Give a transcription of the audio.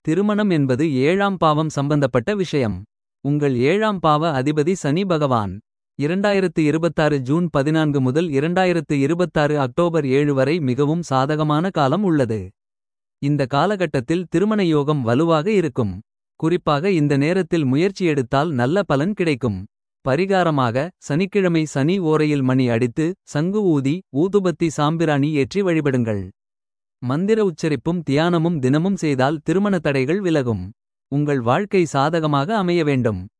திருமணம் என்பது ஏழாம் பாவம் சம்பந்தப்பட்ட விஷயம். உங்கள் ஏழாம் பாவ அதிபதி சனி பகவான். 2026 ஜூன் 14 முதல் 2026 அக்டோபர் 7 வரை மிகவும் சாதகமான காலம் உள்ளது. இந்த காலகட்டத்தில் திருமண யோகம் வலுவாக இருக்கும். குறிப்பாக இந்த நேரத்தில் முயற்சி எடுத்தால் நல்ல பலன் கிடைக்கும். பரிகாரமாக சனிக்கிழமை சனி ஓரையில் மணி அடித்து சங்கு ஊதி ஊதுபத்தி சாம்பிராணி ஏற்றி வழிபடுங்கள். மந்திர உச்சரிப்பும் தியானமும் தினமும் செய்தால் திருமண தடைகள் விலகும். உங்கள் வாழ்க்கை சாதகமாக அமைய வேண்டும்.